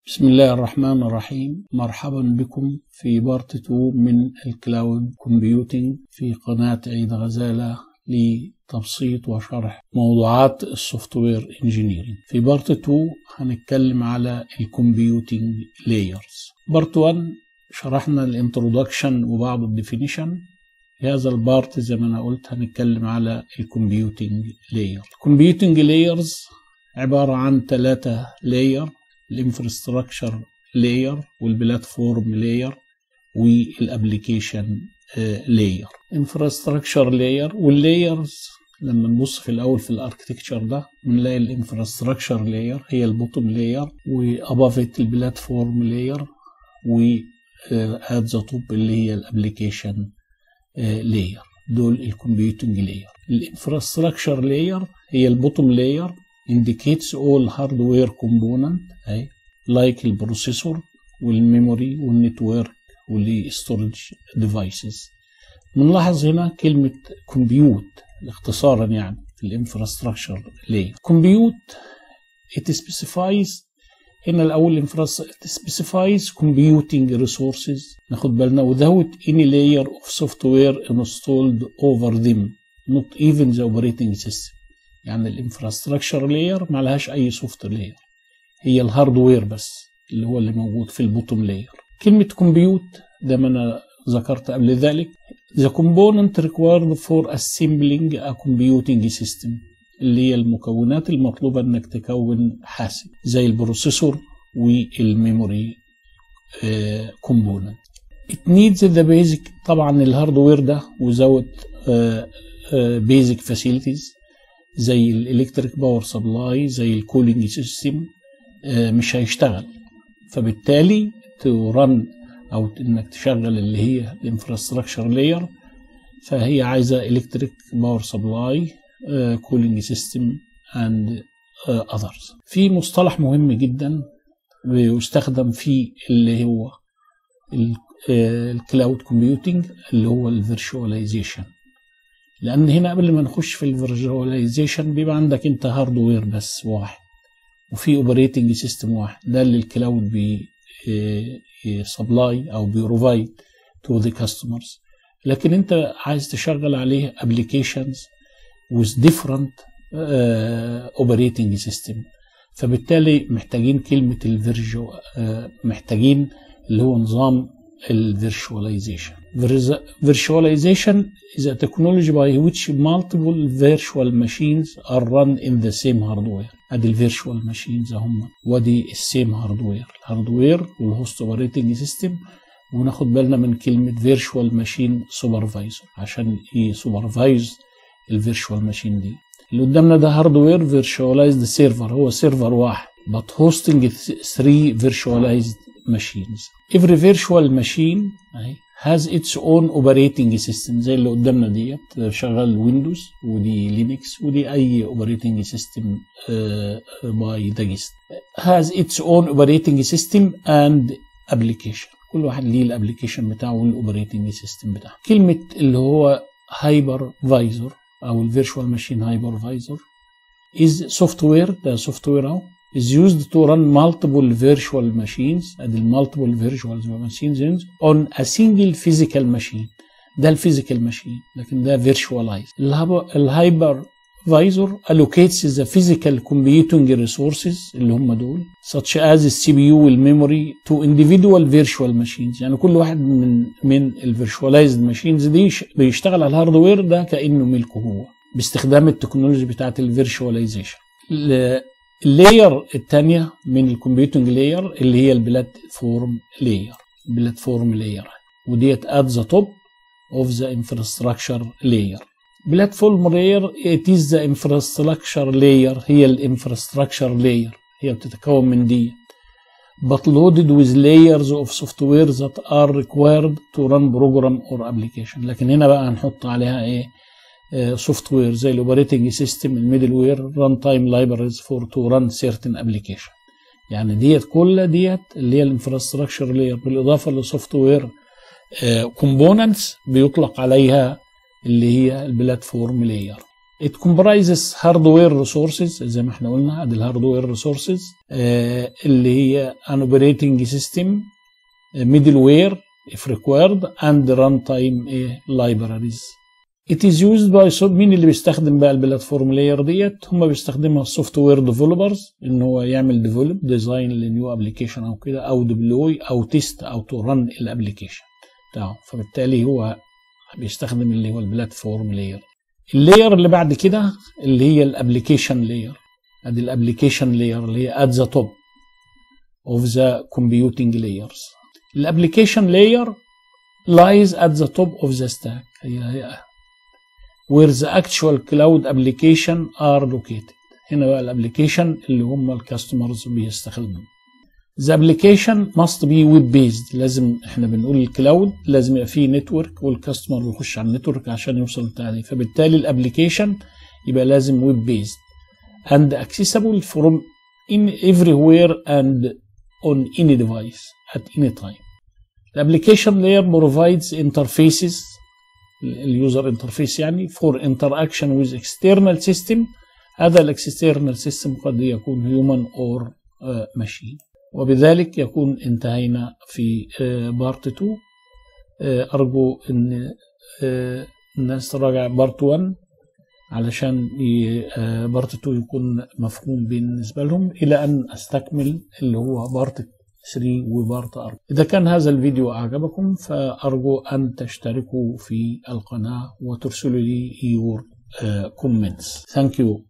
بسم الله الرحمن الرحيم مرحبا بكم في بارت 2 من الكلاود كومبيوتينج في قناة عيد غزالة لتبسيط وشرح موضوعات السوفت وير انجينيرنج في بارت 2 هنتكلم على الكمبيوتينج لايرز بارت 1 شرحنا الانترودكشن وبعض الديفينيشن في هذا البارت زي ما انا قلت هنتكلم على الكمبيوتينج لاير الكمبيوتينج لايرز عبارة عن ثلاثة لاير الانفراستراكشر لاير والبلاتفورم لاير والابلكيشن لاير انفراستراكشر لاير واللايرز لما نبص في الاول في الاركتكتشر ده بنلاقي الانفراستراكشر لاير هي البوتوم لاير وابافت البلاتفورم لاير و ات ذا توب اللي هي الابلكيشن لاير دول الكمبيوتنج لاير الانفراستراكشر لاير هي البوتوم لاير indicates all hardware component اهي like البروسيسور والميموري والنتورك والستورج ديفايسز بنلاحظ هنا كلمة كمبيوت اختصارا يعني في الانفراستراكشر لاير كمبيوت it specifies هنا الأول it specifies computing resources ناخد بالنا without any layer of software installed over them not even the operating system يعني الانفراستراكشر لاير ما لهاش اي سوفت لاير هي الهاردوير بس اللي هو اللي موجود في البوتوم لاير كلمة كمبيوت زي ما انا ذكرت قبل ذلك the component required for assembling a computing system اللي هي المكونات المطلوبة انك تكون حاسب زي البروسيسور والميموري كومبوننت it needs the basic طبعا الهاردوير ده وزود basic facilities زي الالكتريك باور سبلاي زي الكولينج سيستم مش هيشتغل فبالتالي ترن او انك تشغل اللي هي الانفراستراكشر لاير فهي عايزه الكتريك باور سبلاي كولينج سيستم اند اذرز في مصطلح مهم جدا بيستخدم في اللي هو الكلاود كومبيوتنج اللي هو الفيرشواليزيشن لان هنا قبل ما نخش في الفيرجواليزيشن بيبقى عندك انت هاردوير بس واحد وفي اوبريتنج سيستم واحد ده اللي الكلاود بي سبلاي او بيروفايد تو ذا كاستمرز لكن انت عايز تشغل عليه ابلكيشنز with different اوبريتنج سيستم فبالتالي محتاجين كلمه الفيرجو محتاجين اللي هو نظام الفيرشواليزيشن virtualization is a technology by which multiple virtual machines are run in the same hardware ادي الفيرشوال ماشينز هم ودي السيم هاردوير الهاردوير والهوست اوبريتنج سيستم وناخد بالنا من كلمه فيرشوال ماشين سوبرفايزر عشان يسوبرفايز الفيرشوال ماشين دي اللي قدامنا ده هاردوير فيرشواليزد سيرفر هو سيرفر واحد but hosting three virtualized machines every virtual machine اهي has its own operating system زي اللي قدامنا ديت شغال ويندوز ودي لينكس ودي اي operating system باي داجست has its own operating system and application كل واحد ليه الابلكيشن بتاعه والاوبريتنج سيستم بتاعه كلمه اللي هو هايبر فايزر او الفيرتشوال ماشين هايبر فايزر is software ده سوفت وير اهو is used to run multiple virtual machines ادي multiple virtual machines on a single physical machine ده الفيزيكال ماشين لكن ده virtualized الهايبر فايزر allocates the physical computing resources اللي هم دول such as السي بي يو والميموري to individual virtual machines يعني كل واحد من من الفيرشواليزد ماشينز دي بيشتغل على الهاردوير ده كانه ملكه هو باستخدام التكنولوجي بتاعت الفيرشواليزيشن اللاير الثانيه من الكمبيوتنج لاير اللي هي البلاتفورم لاير بلاتفورم لاير وديت ات ذا توب اوف ذا انفراستراكشر لاير بلاتفورم لاير ات از ذا انفراستراكشر لاير هي الانفراستراكشر لاير هي بتتكون من دي but loaded with layers of software that are required to run program or application لكن هنا بقى هنحط عليها ايه سوفت وير زي الاوبريتنج سيستم الميدل وير ران تايم لايبرز فور تو ران سيرتن ابلكيشن يعني ديت كل ديت اللي هي الانفراستراكشر لاير بالاضافه لسوفت وير كومبوننتس بيطلق عليها اللي هي البلاتفورم لاير It comprises hardware resources زي ما احنا قلنا ادي الهاردوير resources آه اللي هي an operating system middleware if required and runtime إيه libraries. It is used by مين اللي بيستخدم بقى البلاتفورم لاير ديت هم بيستخدمها السوفت وير ديفلوبرز ان هو يعمل ديفلوب ديزاين لنيو ابلكيشن او كده او ديبلوي او تيست او تو رن الابلكيشن بتاعه فبالتالي هو بيستخدم اللي هو البلاتفورم لاير اللاير اللي بعد كده اللي هي الابلكيشن لاير ادي الابلكيشن لاير اللي هي at the top of the computing layers الابلكيشن لاير lies at the top of the stack هي هي where the actual cloud application are located هنا بقى الابلكيشن اللي هم الكاستمرز بيستخدموا The application must be web based لازم احنا بنقول الكلاود لازم يبقى فيه نتورك والكاستمر يخش على النتورك عشان يوصل للتعليم فبالتالي الابلكيشن يبقى لازم ويب بيزد and accessible from in everywhere and on any device at any time. The application layer provides interfaces اليوزر انترفيس يعني for interaction with external system هذا الاكسترنال سيستم قد يكون human or uh, machine وبذلك يكون انتهينا في بارت 2 أرجو أن الناس تراجع بارت 1 علشان بارت 2 يكون مفهوم بالنسبة لهم إلى أن أستكمل اللي هو بارت 3 وبارت 4 إذا كان هذا الفيديو أعجبكم فأرجو أن تشتركوا في القناة وترسلوا لي your uh, comments. Thank you.